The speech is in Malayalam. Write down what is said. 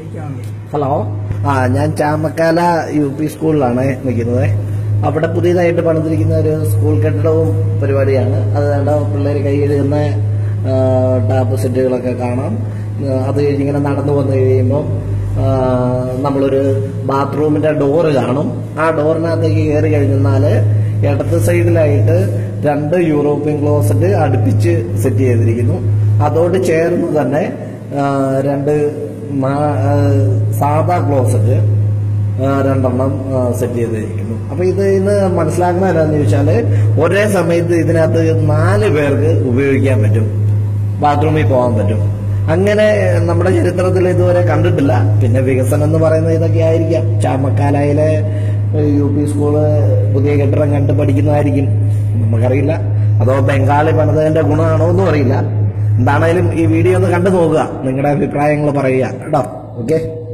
ഹലോ ആ ഞാൻ ചാമക്കാല യു പി സ്കൂളിലാണ് നിൽക്കുന്നത് അവിടെ പുതിയതായിട്ട് പണിതിരിക്കുന്ന ഒരു സ്കൂൾ കെട്ടിടവും പരിപാടിയാണ് അത് വേണ്ട പിള്ളേർ കൈയെഴുതുന്ന ടാപ്പ് സെറ്റുകളൊക്കെ കാണാം ആ, അത് കഴിഞ്ഞിങ്ങനെ നടന്നു വന്നു കഴിയുമ്പോൾ ആ, നമ്മളൊരു ബാത്റൂമിന്റെ ഡോറ് കാണും ആ ഡോറിനകത്തേക്ക് കയറി കഴിഞ്ഞാൽ ഇടത്ത് സൈഡിലായിട്ട് രണ്ട് യൂറോപ്യൻ ക്ലോസറ്റ് അടുപ്പിച്ച് സെറ്റ് ചെയ്തിരിക്കുന്നു അതോട് ചേർന്ന് തന്നെ ആ, രണ്ട് മാ- ആ, സാധാ ക്ലോസറ്റ് ആ, രണ്ടെണ്ണം സെറ്റ് ചെയ്തിരിക്കുന്നു അപ്പൊ ഇത് ഇന്ന് മനസ്സിലാക്കുന്ന എന്താണെന്ന് ചോദിച്ചാല് ഒരേ സമയത്ത് ഇതിനകത്ത് നാല് പേർക്ക് ഉപയോഗിക്കാൻ പറ്റും ബാത്റൂമിൽ പോകാൻ പറ്റും അങ്ങനെ നമ്മുടെ ചരിത്രത്തിൽ ഇതുവരെ കണ്ടിട്ടില്ല പിന്നെ വികസനം എന്ന് പറയുന്നത് ഇതൊക്കെ ആയിരിക്കാം ചാമക്കാലയിലെ യു പി സ്കൂള് പുതിയ കെട്ടിടം കണ്ട് പഠിക്കുന്നതായിരിക്കും നമുക്കറിയില്ല അതോ ബംഗാളി പണിതതിന്റെ ഗുണമാണോ എന്നും അറിയില്ല എന്താണേലും ഈ വീഡിയോ ഒന്ന് കണ്ടു നോക്കുക നിങ്ങളുടെ അഭിപ്രായങ്ങൾ പറയുക കേട്ടോ ഓക്കെ